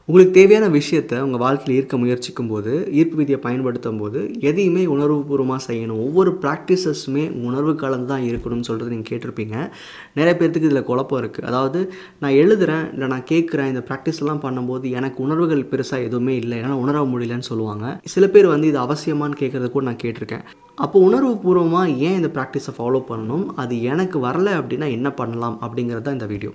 உங்களுக்கு தேவையான விஷயத்தை உங்கள் வாழ்க்கையில் ஈர்க்க முயற்சிக்கும் போது ஈர்ப்பு விதியை பயன்படுத்தும் போது எதையுமே உணர்வுபூர்வமாக செய்யணும் ஒவ்வொரு ப்ராக்டிசஸுமே உணர்வு கலந்து தான் இருக்கணும்னு சொல்கிறது நீங்கள் கேட்டிருப்பீங்க நிறைய பேர்த்துக்கு இதில் குழப்பம் இருக்குது அதாவது நான் எழுதுகிறேன் இல்லை நான் கேட்குறேன் இந்த ப்ராக்டிஸ் எல்லாம் பண்ணும்போது எனக்கு உணர்வுகள் பெருசாக எதுவுமே இல்லை என்னால் உணர முடியலன்னு சொல்லுவாங்க சில பேர் வந்து இது அவசியமான்னு கேட்குறது கூட நான் கேட்டிருக்கேன் அப்போ உணர்வு பூர்வமாக ஏன் இந்த ப்ராக்டிஸை ஃபாலோ பண்ணணும் அது எனக்கு வரல அப்படின்னா என்ன பண்ணலாம் அப்படிங்கிறது தான் இந்த வீடியோ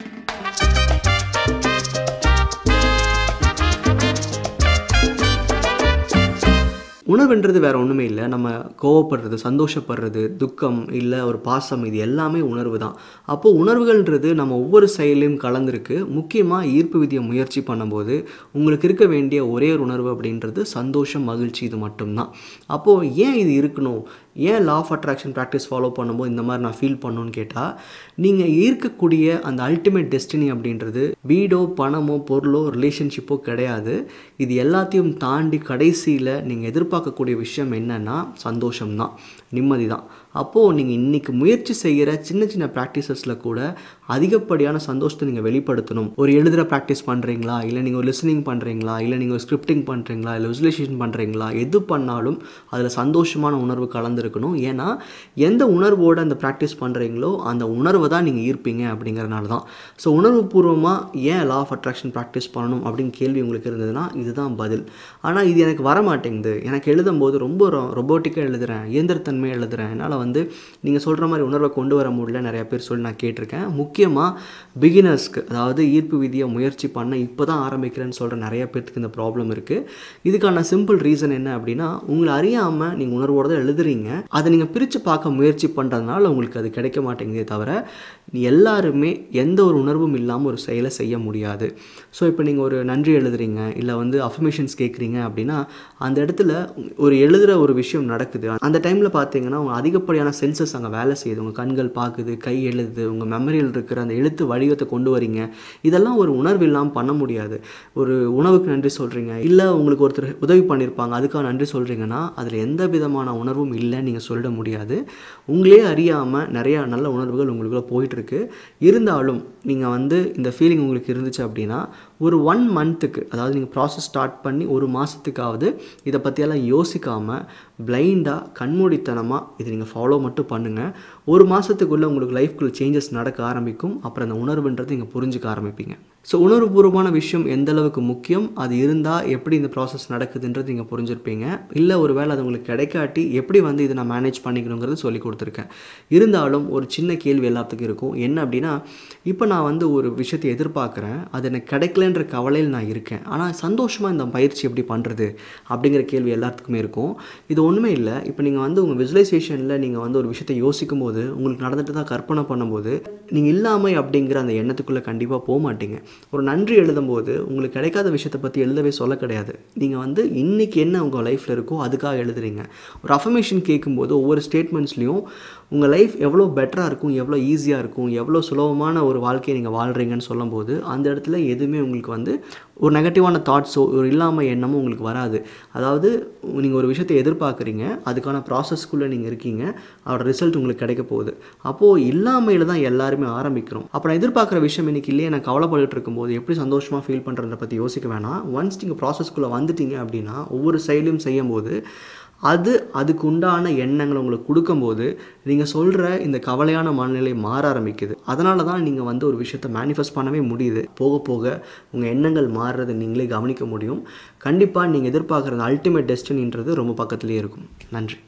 உணர்வுன்றது வேற ஒன்றுமே இல்லை நம்ம கோவப்படுறது சந்தோஷப்படுறது துக்கம் இல்லை ஒரு பாசம் இது எல்லாமே உணர்வு தான் அப்போது உணர்வுகள்ன்றது நம்ம ஒவ்வொரு செயலையும் கலந்துருக்கு முக்கியமாக ஈர்ப்பு விதியை முயற்சி பண்ணும்போது உங்களுக்கு இருக்க வேண்டிய ஒரே ஒரு உணர்வு அப்படின்றது சந்தோஷம் மகிழ்ச்சி இது மட்டும்தான் அப்போது ஏன் இது இருக்கணும் ஏன் law of attraction practice follow பண்ணும்போது இந்த மாதிரி நான் ஃபீல் பண்ணணும்னு கேட்டால் நீங்கள் ஈர்க்கக்கூடிய அந்த அல்டிமேட் டெஸ்டினி அப்படின்றது வீடோ பணமோ பொருளோ ரிலேஷன்ஷிப்போ கிடையாது இது எல்லாத்தையும் தாண்டி கடைசியில் நீங்கள் எதிர்பார்க்கக்கூடிய விஷயம் என்னென்னா சந்தோஷம்தான் நிம்மதி தான் அப்போது நீங்கள் இன்றைக்கி முயற்சி செய்கிற சின்ன சின்ன ப்ராக்டிசஸில் கூட அதிகப்படியான சந்தோஷத்தை நீங்கள் வெளிப்படுத்தணும் ஒரு எழுதுகிற ப்ராக்டிஸ் பண்ணுறீங்களா இல்லை நீங்கள் ஒரு லிசனிங் பண்ணுறீங்களா இல்லை நீங்கள் ஒரு ஸ்கிரிப்டிங் பண்ணுறீங்களா இல்லை விசுவலைசேஷன் பண்ணுறீங்களா எது பண்ணாலும் அதில் சந்தோஷமான உணர்வு கலந்துருக்கணும் ஏன்னா எந்த உணர்வோடு அந்த ப்ராக்டிஸ் பண்ணுறீங்களோ அந்த உணர்வை தான் நீங்கள் ஈர்ப்பீங்க அப்படிங்கிறனால தான் ஸோ உணர்வுபூர்வமாக ஏன் லா ஆஃப் அட்ராக்ஷன் ப்ராக்டிஸ் பண்ணணும் அப்படின்னு கேள்வி உங்களுக்கு இருந்ததுன்னா இதுதான் பதில் ஆனால் இது எனக்கு வர மாட்டேங்குது எனக்கு எழுதும்போது ரொம்ப ரொபோட்டிக்காக எழுதுகிறேன் இயந்திரத்தன்மையாக எழுதுகிறேன் என்னால் வந்து நீங்கள் சொல்கிற மாதிரி உணர்வை கொண்டு வர முடியல நிறைய பேர் சொல்லி நான் கேட்டிருக்கேன் முக்கியமாக பிகினர்ஸ்க்கு அதாவது ஈர்ப்பு விதியை முயற்சி பண்ண இப்போ தான் ஆரம்பிக்கிறேன்னு சொல்கிற நிறைய பேர்த்துக்கு இந்த ப்ராப்ளம் இருக்குது இதுக்கான சிம்பிள் ரீசன் என்ன அப்படின்னா உங்களை அறியாமல் நீங்கள் உணர்வோடு தான் எழுதுறீங்க அதை நீங்கள் பிரித்து பார்க்க முயற்சி பண்ணுறதுனால உங்களுக்கு அது கிடைக்க மாட்டேங்குதே தவிர எல்லாருமே எந்த ஒரு உணர்வும் இல்லாமல் ஒரு செயலை செய்ய முடியாது ஸோ இப்போ நீங்கள் ஒரு நன்றி எழுதுறீங்க இல்லை வந்து அஃபர்மேஷன்ஸ் கேட்குறீங்க அப்படின்னா அந்த இடத்துல ஒரு எழுதுகிற ஒரு விஷயம் நடக்குது அந்த டைமில் பார்த்தீங்கன்னா உங்கள் அதிகப்படியான சென்சஸ் அங்கே வேலை செய்யுது உங்கள் கண்கள் பார்க்குது கை எழுதுது உங்கள் மெமரியில் இருக்கிற அந்த எழுத்து வடிவத்தை கொண்டு வரீங்க இதெல்லாம் ஒரு உணர்வு இல்லாமல் பண்ண முடியாது ஒரு உணவுக்கு நன்றி சொல்கிறீங்க இல்லை உங்களுக்கு ஒருத்தர் உதவி பண்ணியிருப்பாங்க அதுக்காக நன்றி சொல்கிறீங்கன்னா அதில் எந்த விதமான உணர்வும் இல்லைன்னு நீங்கள் சொல்லிட முடியாது உங்களே அறியாமல் நிறையா நல்ல உணர்வுகள் உங்களுக்குள்ளே போயிட்டுருக்கு இருந்தாலும் நீங்கள் வந்து இந்த ஃபீலிங் உங்களுக்கு இருந்துச்சு அப்படின்னா ஒரு ஒன் மந்த்துக்கு அதாவது நீங்கள் ப்ராசஸ் ஸ்டார்ட் பண்ணி ஒரு மாதத்துக்காவது இதை பற்றியெல்லாம் யோசிக்காமல் பிளைண்டாக கண்மூடித்தனமாக இதை நீங்கள் ஃபாலோ மட்டும் பண்ணுங்கள் ஒரு மாதத்துக்குள்ளே உங்களுக்கு லைஃப்குள்ளே சேஞ்சஸ் நடக்க ஆரம்பிக்கும் அப்புறம் அந்த உணர்வுன்றது நீங்கள் புரிஞ்சுக்க ஆரம்பிப்பீங்க ஸோ உணர்வுபூர்வமான விஷயம் எந்த அளவுக்கு முக்கியம் அது இருந்தால் எப்படி இந்த ப்ராசஸ் நடக்குதுன்றது நீங்கள் புரிஞ்சிருப்பீங்க இல்லை ஒரு வேளை அது உங்களுக்கு கிடைக்காட்டி எப்படி வந்து இதை நான் மேனேஜ் பண்ணிக்கணுங்கிறது சொல்லி கொடுத்துருக்கேன் இருந்தாலும் ஒரு சின்ன கேள்வி எல்லாத்துக்கும் இருக்கும் என்ன அப்படின்னா இப்போ நான் வந்து ஒரு விஷயத்தை எதிர்பார்க்குறேன் அது எனக்கு கிடைக்கலன்ற கவலையில் நான் இருக்கேன் ஆனால் சந்தோஷமாக இந்த பயிற்சி எப்படி பண்ணுறது அப்படிங்கிற கேள்வி எல்லாத்துக்குமே இருக்கும் இது ஒன்றுமே இல்லை இப்போ நீங்கள் வந்து உங்கள் விசுவலைசேஷனில் நீங்கள் வந்து ஒரு விஷயத்தை யோசிக்கும் போது உங்களுக்கு நடந்துட்டு தான் கற்பனை பண்ணும்போது நீங்கள் இல்லாமை அப்படிங்கிற அந்த எண்ணத்துக்குள்ளே கண்டிப்பாக போக மாட்டீங்க ஒரு நன்றி எழுதும்போது உங்களுக்கு கிடைக்காத விஷயத்தை பற்றி எழுதவே சொல்ல கிடையாது நீங்கள் வந்து இன்றைக்கி என்ன உங்கள் லைஃப்பில் இருக்கோ அதுக்காக எழுதுறீங்க ஒரு அஃபர்மேஷன் கேட்கும்போது ஒவ்வொரு ஸ்டேட்மெண்ட்ஸ்லையும் உங்கள் லைஃப் எவ்வளோ பெட்டராக இருக்கும் எவ்வளோ ஈஸியாக இருக்கும் எவ்வளோ சுலபமான ஒரு வாழ்க்கையை நீங்கள் வாழ்கிறீங்கன்னு சொல்லும்போது அந்த இடத்துல எதுவுமே உங்களுக்கு வந்து ஒரு நெகட்டிவான தாட்ஸோ ஒரு இல்லாமல் எண்ணமோ உங்களுக்கு வராது அதாவது நீங்கள் ஒரு விஷயத்தை எதிர்பார்க்குறீங்க அதுக்கான ப்ராசஸ்க்குள்ளே நீங்கள் இருக்கீங்க அதோட ரிசல்ட் உங்களுக்கு கிடைக்க போகுது அப்போது இல்லாமையில் தான் எல்லாருமே ஆரம்பிக்கிறோம் அப்போ நான் எதிர்பார்க்குற விஷயம் இன்றைக்கி இல்லையே நான் கவலைப்பட்டுட்டு இருக்கும்போது எப்படி சந்தோஷமாக ஃபீல் பண்ணுறதை பற்றி யோசிக்க வேணாம் ஒன்ஸ் நீங்கள் ப்ராசஸ்க்குள்ளே வந்துட்டீங்க அப்படின்னா ஒவ்வொரு செயலையும் செய்யும்போது அது அதுக்கு உண்டான எண்ணங்களை உங்களுக்கு கொடுக்கும்போது நீங்கள் சொல்கிற இந்த கவலையான மனநிலை மாற ஆரம்பிக்குது அதனால தான் நீங்கள் வந்து ஒரு விஷயத்தை மேனிஃபெஸ்ட் பண்ணவே முடியுது போக போக உங்கள் எண்ணங்கள் மாறுறதை நீங்களே கவனிக்க முடியும் கண்டிப்பாக நீங்கள் எதிர்பார்க்குற அல்டிமேட் டெஸ்டினின்றது ரொம்ப பக்கத்துலேயே இருக்கும் நன்றி